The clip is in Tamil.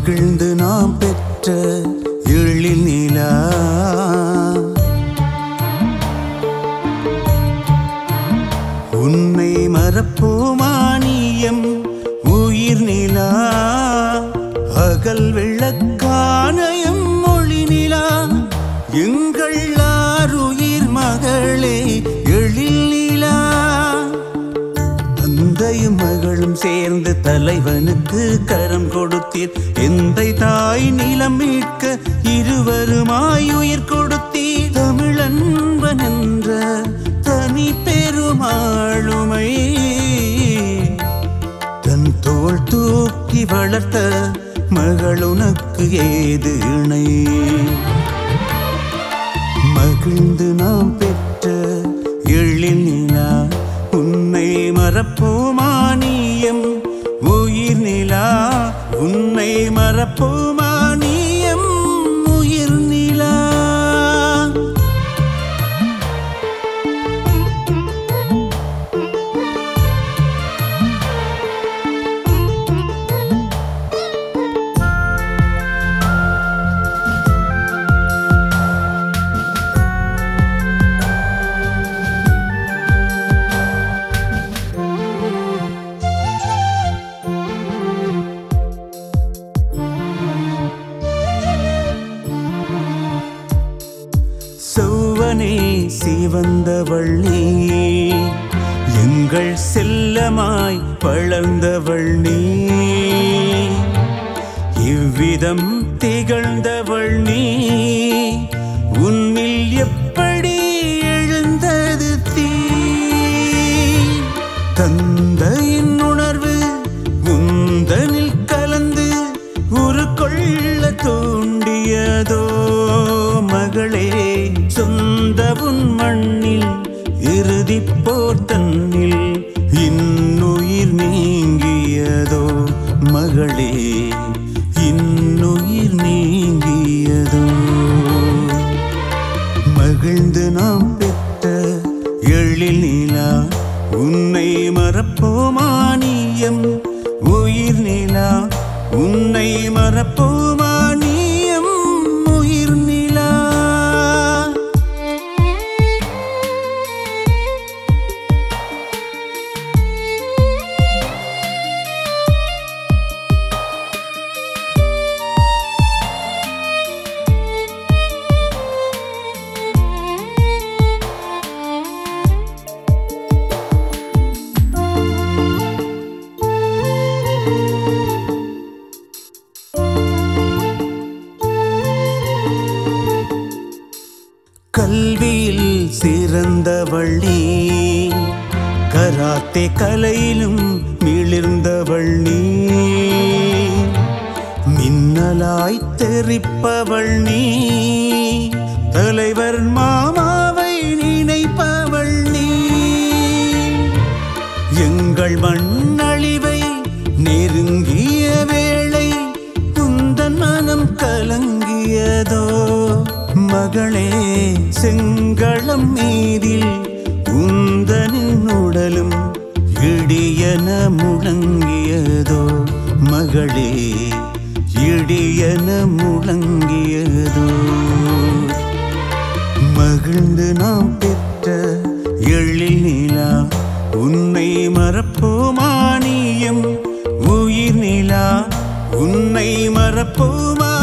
மகிழ்ந்து நாம் பெற்ற எழில் நிலா உன்னை மறப்போமானியம் உயிர் நிலா அகல் வெள்ளக்கானயம் மொழி நிலா எங்கள் ஆருயிர் மகளே எழில் நிலா தந்தையும் மகளும் சேர்ந்து தலைவனுக்கு கரம் கொடுத்தீர் எந்தை தாய் நிலம் மீட்க இருவருமாய் உயிர் கொடுத்தீர் தமிழன்பன் என்ற தனி பெருமாளுமை தன் தோள் தூக்கி வளர்த்த மகளுனக்கு ஏது இணை மகிழ்ந்து நாம் பெற்ற எழில் நிலா உன்னை மறப்போமானியம் உயிர் நிலா உன்னை மறப்போமானியம் உயிர் நிலா செவ்வனே சிவந்தவள் நீ எங்கள் செல்லமாய் வளர்ந்தவள் நீ இவ்விதம் திகழ்ந்தவள் நீ உன்னில் எப்படி எழுந்தது தீ தந்தையின் உணர்வு உந்தனில் கலந்து உரு கொள்ள தூண்டியதோ மகளே சொந்த உன் மண்ணில் இறுதி போர் தன்னில் இன்னுயிர் நீங்கியதோ மகளே இன்னுயிர் நீங்கியதோ மகிழ்ந்து நாம் பெற்ற எழில் நிலா உன்னை மறப்போமானியம் உயிர் நிலா உன்னை மறப்போமானியம் உயிர் நிலா கல்வியில் சிறந்தவள் நீ கராத்தே கலையிலும் மிளிர்ந்தவள் நீ மின்னலாய் தெரிப்பவள் நீ தலைவர் மாமாவை நினைப்பவள் நீ எங்கள் மண்ணழிவை நெருங்கிய வேளை குந்தன் மனம் கலங்கியதோ மகளே செங்களம் மீதில் உந்தனின் உடலும் இடியன முழங்கியதோ மகளே இடியன முழங்கியதோ மகிழ்ந்து நாம் பெற்ற எழில் நிலா உன்னை மறப்போமானியம் உயிர் நிலா உன்னை மறப்போமா